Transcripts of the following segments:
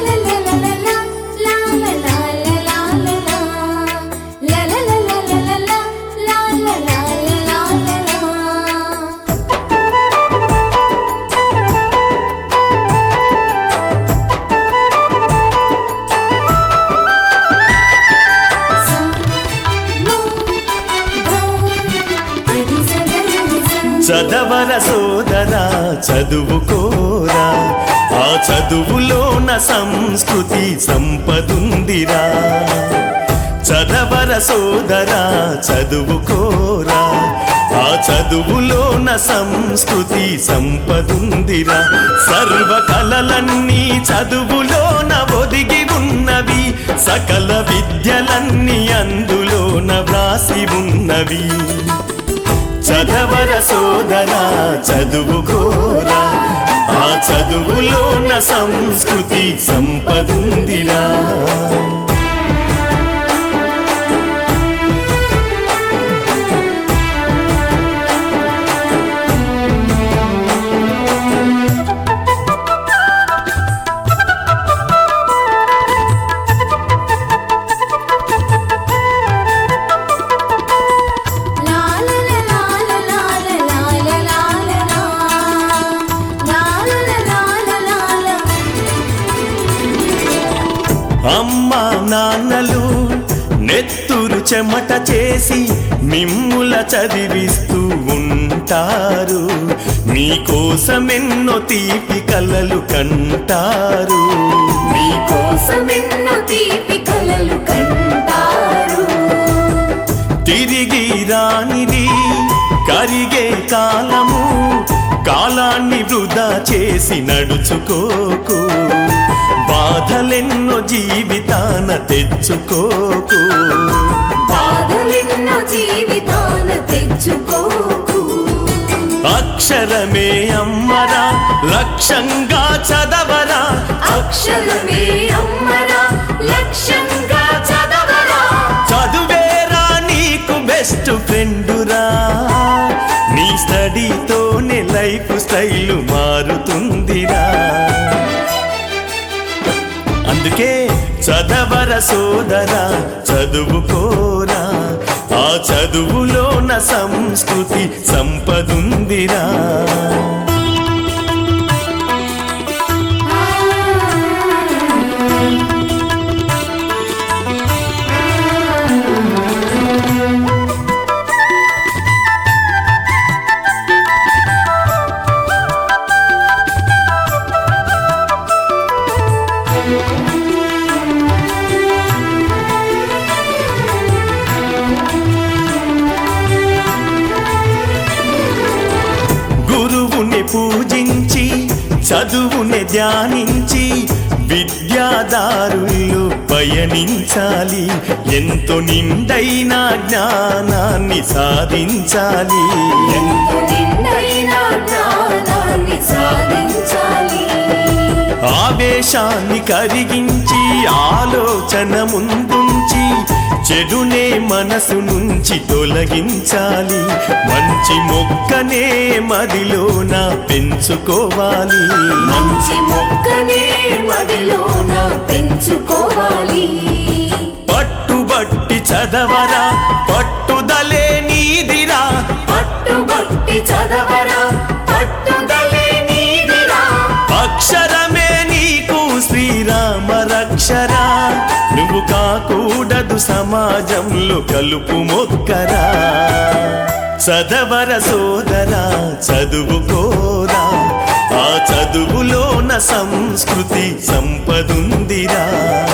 చదవర సోదరా చదువుకోరా ఆ చదువులోన సంస్కృతి సంపదుందిరా చదవర సోదరా చదువుకోరా ఆ చదువులోన సంస్కృతి సంపదుందిరా సర్వ కళలన్నీ చదువులోన ఒదిగి ఉన్నవి సకల విద్యలన్నీ అందులోన వ్రాసి ఉన్నవి చదవర సోదరా చదువుకోరా ఆ చదువులోన సంస్కృతి సంపదుందిరా అమ్మ నాన్నలు నెత్తురు చెమట చేసి మిమ్ముల చదివిస్తూ ఉంటారు మీకోసమెన్నో తీపి కలలు కంటారు కోసమెన్నో తీపి కలలు కంటారు తిరిగి రానిది కరిగే కాలము కాలాన్ని వృధా చేసి నడుచుకోకు బాధలెన్నో జీవితాన తెచ్చుకోకు బాధలెన్నో జీవితాన తెచ్చుకోకు అక్షరమే అమ్మరా లక్ష్యంగా చదవరా అక్షరమే అమ్మరా లక్ష్యంగా చదవరా చదువేరా నీకు బెస్ట్ ఫ్రెండురా నీ స్టడీతోనే లైఫ్ స్టైల్ మారుతుందిరా అందుకే చదవర సోదరా చదువుకోరా ఆ చదువులోన సంస్కృతి సంపదుందిరా గురువుని పూజించి చదువుని ధ్యానించి విద్యాదారులు పయనించాలి ఎంతో నిండైన జ్ఞానాన్ని సాధించాలి ఎంతో నిండైన జ్ఞానాన్ని సాధించాలి ఆవేశాన్ని కరిగించి ఆలోచన ముందుంచి చెడునే మనసు నుంచి తొలగించాలి మంచి మొక్కనే మదిలోన పెంచుకోవాలి మంచి మొక్కనే మదిలోన పెంచుకోవాలి పట్టుబట్టి చదవరా పట్టుదలే నీదిరా పట్టుబట్టి చదవరా పట్టుదలే నీదిరా అక్షరమే నీకు శ్రీరామ రక్షరా నువ్వు కాకూడదు సమాజంలో కలుపు మొక్కరా చదవర సోదరా చదువుకోరా ఆ చదువులోన సంస్కృతి సంపదుందిరా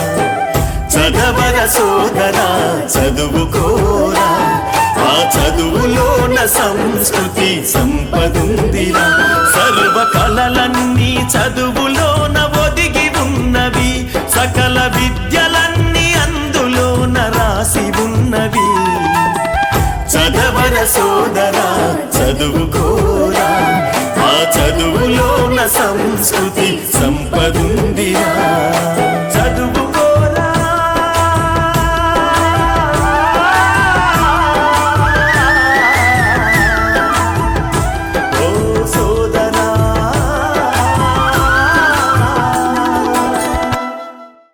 చదవర సోదరా చదువుకోరా ఆ చదువులోన సంస్కృతి సంపదుందిరా సర్వ కళలన్నీ చదువులో